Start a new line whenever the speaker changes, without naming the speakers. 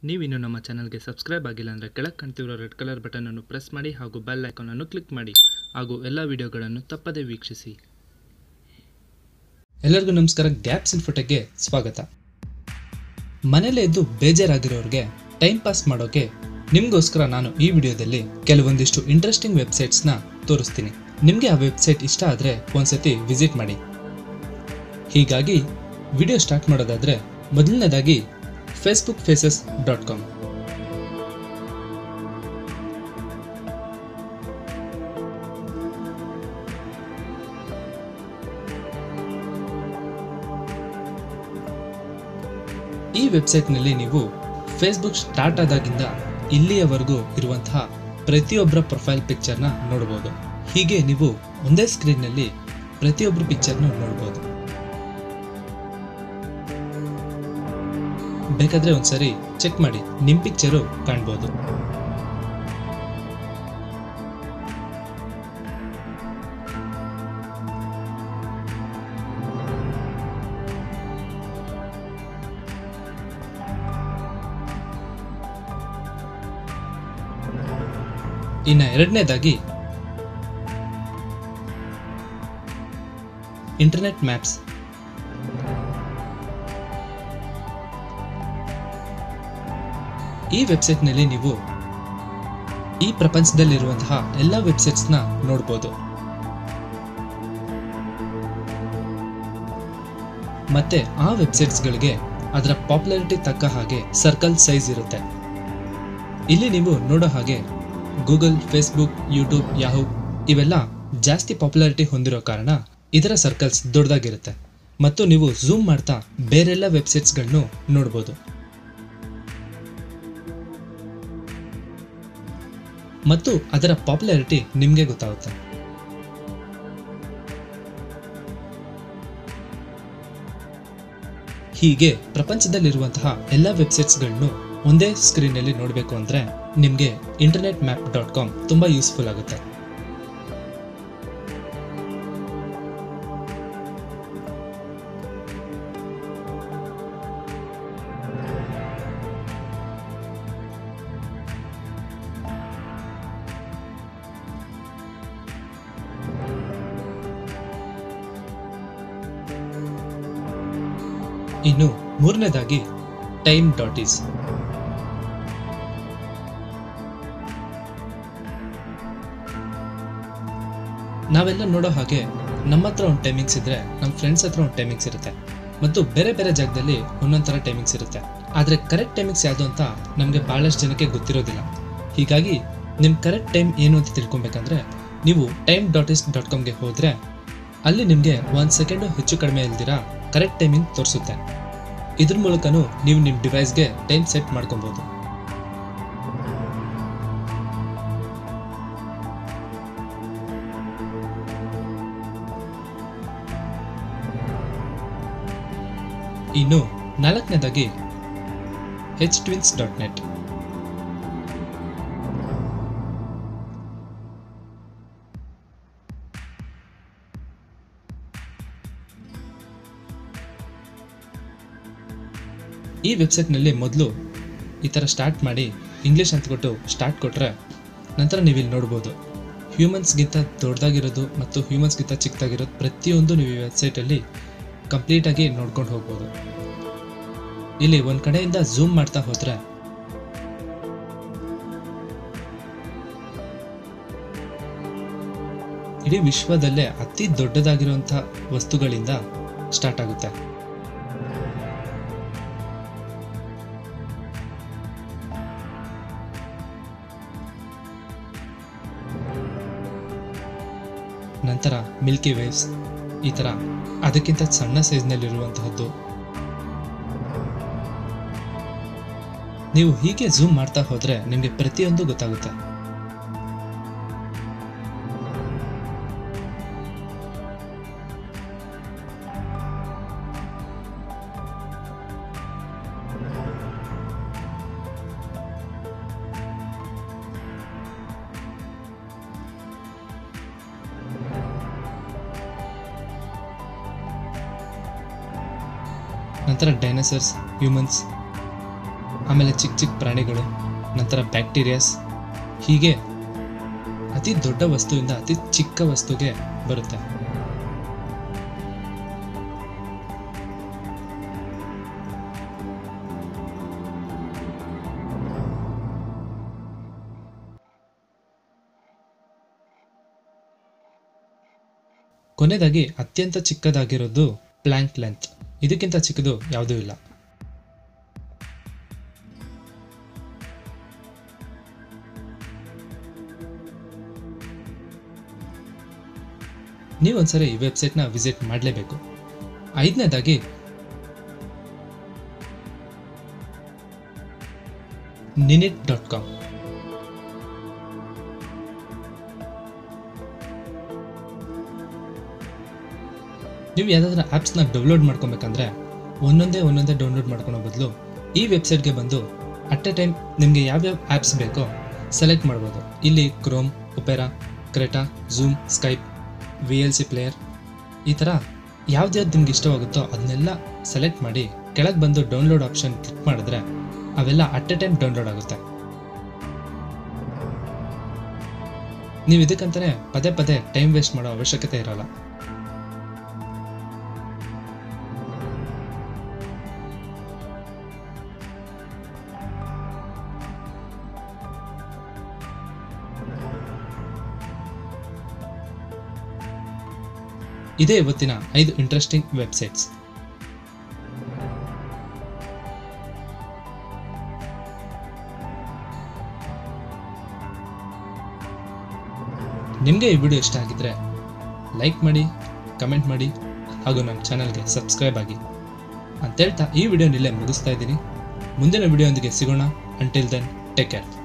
ನೀವಿನ್ನು ನಮ್ಮ ಚಾನಲ್ಗೆ ಸಬ್ಸ್ಕ್ರೈಬ್ ಆಗಿಲ್ಲ ಅಂದರೆ ಕೆಳಗೆ ಕಾಣ್ತಿರೋ ರೆಡ್ ಕಲರ್ ಬಟನನ್ನು ಪ್ರೆಸ್ ಮಾಡಿ ಹಾಗೂ ಬೆಲ್ ಐಕಾನನ್ನು ಕ್ಲಿಕ್ ಮಾಡಿ ಹಾಗೂ ಎಲ್ಲ ವಿಡಿಯೋಗಳನ್ನು ತಪ್ಪದೇ ವೀಕ್ಷಿಸಿ
ಎಲ್ಲರಿಗೂ ನಮಸ್ಕಾರ ಗ್ಯಾಪ್ಸ್ ಇನ್ಫೋಟೆಕ್ಗೆ ಸ್ವಾಗತ ಮನೇಲೇ ಇದ್ದು ಬೇಜಾರಾಗಿರೋರಿಗೆ ಟೈಮ್ ಪಾಸ್ ಮಾಡೋಕೆ ನಿಮಗೋಸ್ಕರ ನಾನು ಈ ವಿಡಿಯೋದಲ್ಲಿ ಕೆಲವೊಂದಿಷ್ಟು ಇಂಟ್ರೆಸ್ಟಿಂಗ್ ವೆಬ್ಸೈಟ್ಸ್ನ ತೋರಿಸ್ತೀನಿ ನಿಮಗೆ ಆ ವೆಬ್ಸೈಟ್ ಇಷ್ಟ ಆದರೆ ಒಂದ್ಸತಿ ವಿಸಿಟ್ ಮಾಡಿ ಹೀಗಾಗಿ ವಿಡಿಯೋ ಸ್ಟಾರ್ಟ್ ಮಾಡೋದಾದರೆ ಮೊದಲನೇದಾಗಿ ಫೇಸ್ಬುಕ್ ಫೇಸಸ್ ಡಾಟ್ ಕಾಮ್ ಈ ವೆಬ್ಸೈಟ್ನಲ್ಲಿ ನೀವು ಫೇಸ್ಬುಕ್ ಸ್ಟಾರ್ಟ್ ಆದಾಗಿಂದ ಇಲ್ಲಿಯವರೆಗೂ ಇರುವಂತಹ ಪ್ರತಿಯೊಬ್ಬರ ಪ್ರೊಫೈಲ್ ಪಿಕ್ಚರ್ನ ನೋಡಬಹುದು ಹೀಗೆ ನೀವು ಒಂದೇ ಸ್ಕ್ರೀನ್ನಲ್ಲಿ ಪ್ರತಿಯೊಬ್ಬರ ಪಿಕ್ಚರ್ನ ನೋಡಬಹುದು ಬೇಕಾದ್ರೆ ಒಂದ್ಸರಿ ಚೆಕ್ ಮಾಡಿ ನಿಮ್ ಪಿಕ್ಚರು ಕಾಣ್ಬೋದು ಇನ್ನ ಎರಡನೇದಾಗಿ ಇಂಟರ್ನೆಟ್ ಮ್ಯಾಪ್ಸ್ ಈ ವೆಬ್ಸೈಟ್ನಲ್ಲಿ ನೀವು ಈ ಪ್ರಪಂಚದಲ್ಲಿರುವಂತಹ ಎಲ್ಲ ವೆಬ್ಸೈಟ್ಸ್ನ ನೋಡ್ಬೋದು ಮತ್ತೆ ಆ ವೆಬ್ಸೈಟ್ಸ್ಗಳಿಗೆ ಅದರ ಪಾಪ್ಯುಲಾರಿಟಿ ತಕ್ಕ ಹಾಗೆ ಸರ್ಕಲ್ ಸೈಜ್ ಇರುತ್ತೆ ಇಲ್ಲಿ ನೀವು ನೋಡೋ ಹಾಗೆ ಗೂಗಲ್ ಫೇಸ್ಬುಕ್ ಯೂಟ್ಯೂಬ್ ಯಾಹೂ ಇವೆಲ್ಲ ಜಾಸ್ತಿ ಪಾಪ್ಯುಲಾರಿಟಿ ಹೊಂದಿರೋ ಕಾರಣ ಇದರ ಸರ್ಕಲ್ಸ್ ದೊಡ್ಡದಾಗಿರುತ್ತೆ ಮತ್ತು ನೀವು ಝೂಮ್ ಮಾಡ್ತಾ ಬೇರೆಲ್ಲ ವೆಬ್ಸೈಟ್ಸ್ಗಳನ್ನು ನೋಡ್ಬೋದು ಮತ್ತು ಅದರ ಪಾಪ್ಯುಲಾರಿಟಿ ನಿಮಗೆ ಗೊತ್ತಾಗುತ್ತೆ ಹೀಗೆ ಪ್ರಪಂಚದಲ್ಲಿರುವಂತಹ ಎಲ್ಲ ವೆಬ್ಸೈಟ್ಸ್ಗಳನ್ನು ಒಂದೇ ಸ್ಕ್ರೀನಲ್ಲಿ ನೋಡಬೇಕು ಅಂದರೆ ನಿಮಗೆ ಇಂಟರ್ನೆಟ್ ಮ್ಯಾಪ್ ಡಾಟ್ ಕಾಮ್ ತುಂಬ ಯೂಸ್ಫುಲ್ ಆಗುತ್ತೆ ಇನ್ನು ಮೂರನೇದಾಗಿ ಟೈಮ್ ಡಾಟ್ ಈಸ್ ನಾವೆಲ್ಲ ನೋಡೋ ಹಾಗೆ ನಮ್ಮ ಹತ್ರ ಒಂದು ಟೈಮಿಂಗ್ಸ್ ಇದ್ರೆ ನಮ್ಮ ಫ್ರೆಂಡ್ಸ್ ಹತ್ರ ಒಂದು ಟೈಮಿಂಗ್ಸ್ ಇರುತ್ತೆ ಮತ್ತು ಬೇರೆ ಬೇರೆ ಜಾಗದಲ್ಲಿ ಒಂದೊಂದು ಥರ ಟೈಮಿಂಗ್ಸ್ ಇರುತ್ತೆ ಆದರೆ ಕರೆಕ್ಟ್ ಟೈಮಿಂಗ್ಸ್ ಯಾವುದು ಅಂತ ನಮಗೆ ಭಾಳಷ್ಟು ಜನಕ್ಕೆ ಗೊತ್ತಿರೋದಿಲ್ಲ ಹೀಗಾಗಿ ನಿಮ್ಮ ಕರೆಕ್ಟ್ ಟೈಮ್ ಏನು ಅಂತ ತಿಳ್ಕೊಬೇಕಂದ್ರೆ ನೀವು ಟೈಮ್ ಡಾಟ್ ಇಸ್ ಡಾಟ್ ಕಾಮ್ಗೆ ಹೋದರೆ ಅಲ್ಲಿ ನಿಮಗೆ ಒಂದು ಸೆಕೆಂಡು ಹೆಚ್ಚು ಕಡಿಮೆ ಇಲ್ದಿರಾ ಕರೆಕ್ಟ್ ಟೈಮಿಂಗ್ ತೋರಿಸುತ್ತೆ ಇದ್ರ ಮೂಲಕನೂ ನೀವು ನಿಮ್ಮ ಡಿವೈಸ್ಗೆ ಟೈಮ್ ಸೆಟ್ ಮಾಡ್ಕೊಬೋದು ಇನ್ನು ನಾಲ್ಕನೇದಾಗಿ ಹೆಚ್ ಟ್ವಿನ್ಸ್ ಡಾಟ್ ನೆಟ್ ಈ ವೆಬ್ಸೈಟ್ನಲ್ಲಿ ಮೊದಲು ಈ ಥರ ಸ್ಟಾರ್ಟ್ ಮಾಡಿ ಇಂಗ್ಲೀಷ್ ಅಂತ ಕೊಟ್ಟು ಸ್ಟಾರ್ಟ್ ಕೊಟ್ಟರೆ ನಂತರ ನೀವು ಇಲ್ಲಿ ನೋಡ್ಬೋದು ಹ್ಯೂಮನ್ಸ್ಗಿಂತ ದೊಡ್ಡದಾಗಿರೋದು ಮತ್ತು ಹ್ಯೂಮನ್ಸ್ಗಿಂತ ಚಿಕ್ಕದಾಗಿರೋದು ಪ್ರತಿಯೊಂದು ನೀವು ಈ ವೆಬ್ಸೈಟಲ್ಲಿ ಕಂಪ್ಲೀಟಾಗಿ ನೋಡ್ಕೊಂಡು ಹೋಗ್ಬೋದು ಇಲ್ಲಿ ಒಂದು ಕಡೆಯಿಂದ ಝೂಮ್ ಮಾಡ್ತಾ ಹೋದರೆ ಇಡೀ ವಿಶ್ವದಲ್ಲೇ ಅತಿ ದೊಡ್ಡದಾಗಿರುವಂಥ ವಸ್ತುಗಳಿಂದ ಸ್ಟಾರ್ಟ್ ಆಗುತ್ತೆ ನಂತರ ಮಿಲ್ಕಿ ವೇವ್ಸ್ ಈ ಥರ ಅದಕ್ಕಿಂತ ಸಣ್ಣ ಸೈಜ್ನಲ್ಲಿರುವಂತಹದ್ದು ನೀವು ಹೀಗೆ ಝೂಮ್ ಮಾಡ್ತಾ ಹೋದರೆ ನಿಮಗೆ ಪ್ರತಿಯೊಂದು ಗೊತ್ತಾಗುತ್ತೆ ನಂತರ ಡೈನೋಸರ್ಸ್ ಹ್ಯೂಮನ್ಸ್ ಆಮೇಲೆ ಚಿಕ್ಕ ಚಿಕ್ಕ ಪ್ರಾಣಿಗಳು ನಂತರ ಬ್ಯಾಕ್ಟೀರಿಯಾಸ್ ಹೀಗೆ ಅತಿ ದೊಡ್ಡ ವಸ್ತುವಿಂದ ಅತಿ ಚಿಕ್ಕ ವಸ್ತುಗೆ ಬರುತ್ತೆ ಕೊನೆಯದಾಗಿ ಅತ್ಯಂತ ಚಿಕ್ಕದಾಗಿರೋದು ಪ್ಲ್ಯಾಂಕ್ ಲೆಂತ್ ಇದಕ್ಕಿಂತ ಚಿಕ್ಕದು ಯಾವುದೂ ಇಲ್ಲ ನೀವು ಒಂದ್ಸರಿ ಈ ವೆಬ್ಸೈಟ್ನ ವಿಸಿಟ್ ಮಾಡಲೇಬೇಕು ಐದನೇದಾಗಿ ನಿನಿಟ್ ಡಾಟ್ ಕಾಮ್ ನೀವು ಯಾವುದಾದ್ರೂ ಆ್ಯಪ್ಸ್ನ ಡೌನ್ಲೋಡ್ ಮಾಡ್ಕೊಬೇಕಂದ್ರೆ ಒಂದೊಂದೇ ಒಂದೊಂದೇ ಡೌನ್ಲೋಡ್ ಮಾಡ್ಕೊಳೋ ಬದಲು ಈ ವೆಬ್ಸೈಟ್ಗೆ ಬಂದು ಅಟ್ ಎ ಟೈಮ್ ನಿಮಗೆ ಯಾವ್ಯಾವ ಆ್ಯಪ್ಸ್ ಬೇಕೋ ಸೆಲೆಕ್ಟ್ ಮಾಡ್ಬೋದು ಇಲ್ಲಿ ಕ್ರೋಮ್ ಒಪೆರಾ ಕ್ರೆಟಾ Zoom Skype V L C player ಈ ಥರ ಯಾವ್ದ್ಯಾವ್ದು ನಿಮ್ಗೆ ಇಷ್ಟವಾಗುತ್ತೋ ಅದನ್ನೆಲ್ಲ ಸೆಲೆಕ್ಟ್ ಮಾಡಿ ಕೆಳಗೆ ಬಂದು ಡೌನ್ಲೋಡ್ ಆಪ್ಷನ್ ಕ್ಲಿಕ್ ಮಾಡಿದ್ರೆ ಅವೆಲ್ಲ ಅಟ್ ಎ ಟೈಮ್ ಡೌನ್ಲೋಡ್ ಆಗುತ್ತೆ ನೀವು ಇದಕ್ಕಂತಾನೆ ಪದೇ ಪದೇ ಟೈಮ್ ವೇಸ್ಟ್ ಮಾಡೋ ಅವಶ್ಯಕತೆ ಇರೋಲ್ಲ ಇದೇ ಇವತ್ತಿನ ಐದು ಇಂಟ್ರೆಸ್ಟಿಂಗ್ ವೆಬ್ಸೈಟ್ಸ್ ನಿಮಗೆ ಈ ವಿಡಿಯೋ ಇಷ್ಟ ಆಗಿದ್ರೆ ಲೈಕ್ ಮಾಡಿ ಕಮೆಂಟ್ ಮಾಡಿ ಹಾಗೂ ನಮ್ಮ ಚಾನಲ್ಗೆ ಸಬ್ಸ್ಕ್ರೈಬ್ ಆಗಿ ಅಂತೇಳ್ತಾ ಈ ವಿಡಿಯೋ ಇಲ್ಲೇ ಮುಗಿಸ್ತಾ ಇದ್ದೀನಿ ಮುಂದಿನ ವಿಡಿಯೋದೊಂದಿಗೆ ಸಿಗೋಣ ಅಂಟಿಲ್ ದೆನ್ ಟೇಕ್ ಕೇರ್